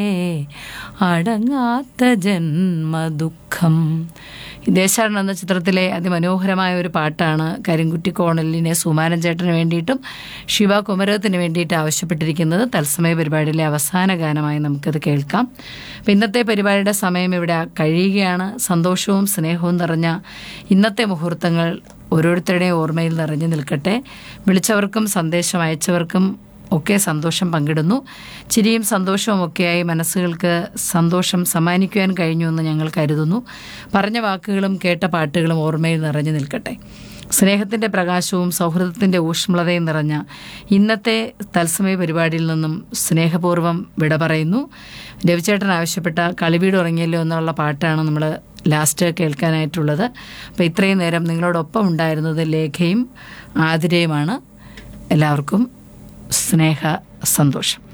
അടങ്ങാത്ത ജന്മദുഃഖം ദേശാടനം എന്ന ചിത്രത്തിലെ അതിമനോഹരമായ ഒരു പാട്ടാണ് കരിങ്കുറ്റി കോണലിനെ സുമാരൻ ചേട്ടന് വേണ്ടിയിട്ടും ശിവ കുമരകത്തിന് വേണ്ടിയിട്ട് ആവശ്യപ്പെട്ടിരിക്കുന്നത് തത്സമയ പരിപാടിയിലെ അവസാന ഗാനമായി നമുക്കത് കേൾക്കാം അപ്പം ഇന്നത്തെ പരിപാടിയുടെ സമയം ഇവിടെ കഴിയുകയാണ് സന്തോഷവും സ്നേഹവും നിറഞ്ഞ ഇന്നത്തെ മുഹൂർത്തങ്ങൾ ഓരോരുത്തരുടെയും ഓർമ്മയിൽ നിറഞ്ഞു നിൽക്കട്ടെ വിളിച്ചവർക്കും സന്ദേശം അയച്ചവർക്കും ഒക്കെ സന്തോഷം പങ്കിടുന്നു ചിരിയും സന്തോഷവും ഒക്കെയായി മനസ്സുകൾക്ക് സന്തോഷം സമ്മാനിക്കുവാൻ കഴിഞ്ഞു എന്ന് ഞങ്ങൾ കരുതുന്നു പറഞ്ഞ വാക്കുകളും കേട്ട പാട്ടുകളും ഓർമ്മയിൽ നിറഞ്ഞു നിൽക്കട്ടെ സ്നേഹത്തിൻ്റെ പ്രകാശവും സൗഹൃദത്തിൻ്റെ ഊഷ്മളതയും നിറഞ്ഞ ഇന്നത്തെ തത്സമയ പരിപാടിയിൽ നിന്നും സ്നേഹപൂർവ്വം വിട പറയുന്നു രവിചേട്ടൻ ആവശ്യപ്പെട്ട കളിവീട് ഉറങ്ങിയല്ലോ എന്നുള്ള പാട്ടാണ് നമ്മൾ ലാസ്റ്റ് കേൾക്കാനായിട്ടുള്ളത് അപ്പോൾ ഇത്രയും നേരം നിങ്ങളോടൊപ്പം ഉണ്ടായിരുന്നത് ലേഖയും ആതിരയുമാണ് എല്ലാവർക്കും സ്നേഹ സന്തോഷം